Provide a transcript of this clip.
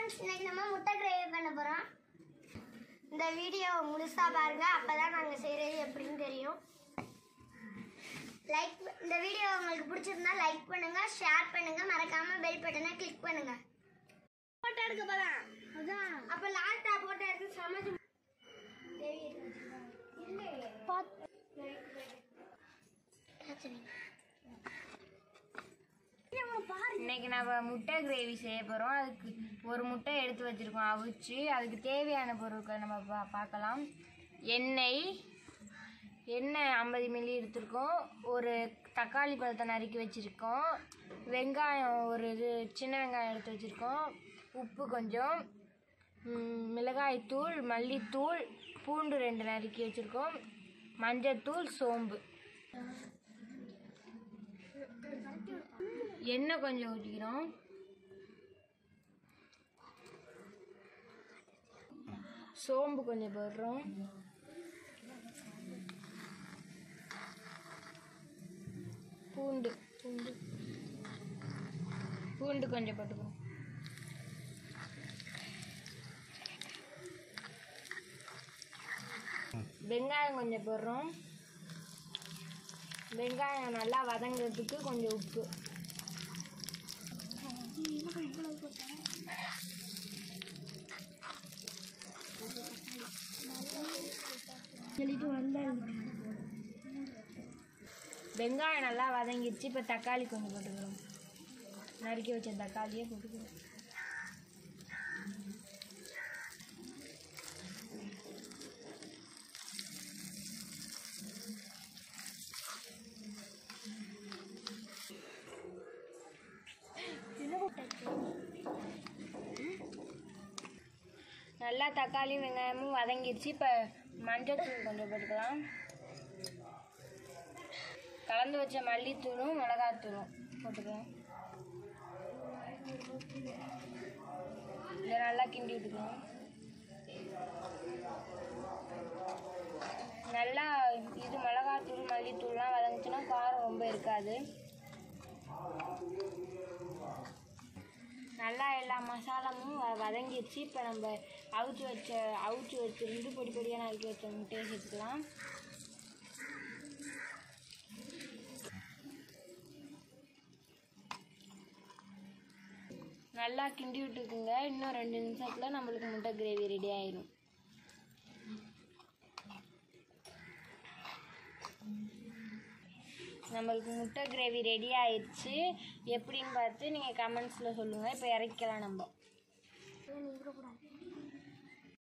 friends இன்னைக்கு நம்ம முட்டை கிரேவி பண்ண போகிறோம் இந்த வீடியோ முழுசா பாருங்க அப்பதான் நாங்கள் செய்கிறது எப்படின்னு தெரியும் லைக் இந்த வீடியோ உங்களுக்கு பிடிச்சிருந்தா லைக் பண்ணுங்க ஷேர் பண்ணுங்க மறக்காம பெல் பட்டனை கிளிக் பண்ணுங்க போட்டோ எடுக்க போலாம் அதான் அப்ப லாஸ்டா போட்டோ எடுத்து சமைச்சு இன்னைக்கு நம்ம முட்டை கிரேவி செய்ய போகிறோம் அதுக்கு ஒரு முட்டை எடுத்து வச்சுருக்கோம் அவிச்சு அதுக்கு தேவையான பொருட்கள் நம்ம பா பார்க்கலாம் எண்ணெய் எண்ணெய் ஐம்பது மில்லி எடுத்திருக்கோம் ஒரு தக்காளி பழத்தை நறுக்கி வச்சுருக்கோம் வெங்காயம் ஒரு இது சின்ன வெங்காயம் எடுத்து வச்சுருக்கோம் உப்பு கொஞ்சம் ம், மிளகாய்த்தூள் மல்லித்தூள் பூண்டு ரெண்டு நறுக்கி வச்சுருக்கோம் மஞ்சத்தூள் சோம்பு எண்ணெய் கொஞ்சம் ஊற்றிக்கிறோம் சோம்பு கொஞ்சம் போடுறோம் பூண்டு பூண்டு பூண்டு கொஞ்சம் போட்டுக்கிறோம் வெங்காயம் கொஞ்சம் போடுறோம் வெங்காயம் நல்லா வதங்குறதுக்கு கொஞ்சம் உப்பு வெங்காயம் நல்லா வதங்கிடுச்சு இப்போ தக்காளி கொஞ்சம் போட்டுக்கிறோம் நறுக்கி வச்ச தக்காளியே போட்டுக்கிறோம் நல்லா தக்காளி வெங்காயமும் வதங்கிடுச்சு இப்போ மஞ்சத்தூள் கொஞ்சம் போட்டுக்கலாம் கலந்து வச்ச மல்லித்தூளும் மிளகாத்தூளும் போட்டுக்கலாம் இதை நல்லா கிண்டி விட்டுக்கலாம் நல்லா இது மிளகாத்தூள் மல்லித்தூள்லாம் வதங்குச்சுன்னா காரம் ரொம்ப இருக்காது நல்லா எல்லா மசாலாமும் வ வதங்கிடுச்சு இப்போ நம்ம அவிச்சு வச்ச அவிச்சு வச்சிருந்து பொடி பொடியாக நறுக்கி வச்ச முட்டையை சேர்த்துக்கலாம் நல்லா கிண்டி விட்டுக்குங்க இன்னும் ரெண்டு நிமிஷத்தில் நம்மளுக்கு முட்டை கிரேவி ரெடி ஆயிடும் நம்மளுக்கு முட்டை கிரேவி ரெடி ஆயிடுச்சு எப்படின்னு பார்த்து நீங்கள் கமெண்ட்ஸில் சொல்லுங்கள் இப்போ இறக்கலாம் நம்ம